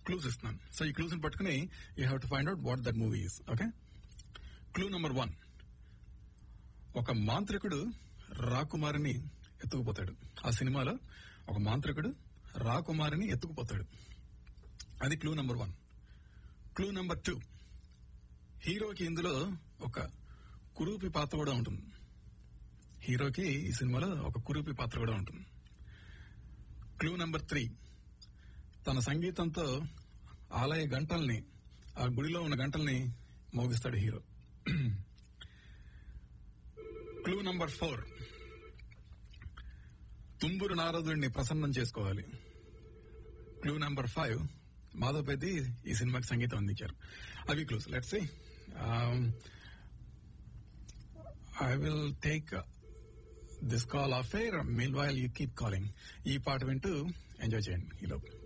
clues ఇస్తున్నాను so ఈ clues ని పట్టుకుని you have to find out what that movie is okay clue number one ఒక మాంత్రికుడు రాకుమారిని ఎత్తుకుపోతాడు ఆ సినిమాలో ఒక మాంత్రికుడు రాకుమారిని ఎత్తుకుపోతాడు అది clue number one clue number two హీరోకి ఇందులో ఒక కురూపి పాత్ర కూడా ఉంటుంది హీరోకి ఈ సినిమాలో ఒక కురూపి పాత్ర కూడా ఉంటుంది క్లూ నెంబర్ త్రీ తన సంగీతంతో ఆలయ గంటల్ని ఆ గుడిలో ఉన్న గంటల్ని మోగిస్తాడు hero clue number four Tumburu నారదుడిని ప్రసన్నం చేసుకోవాలి clue number five Madhav Peddi ఈ సినిమాకి సంగీతం అందించారు అవి clues let's I will take this call off air meanwhile you keep calling ఈ పాట వింటూ ఎంజాయ్ చేయండి ఈలోపు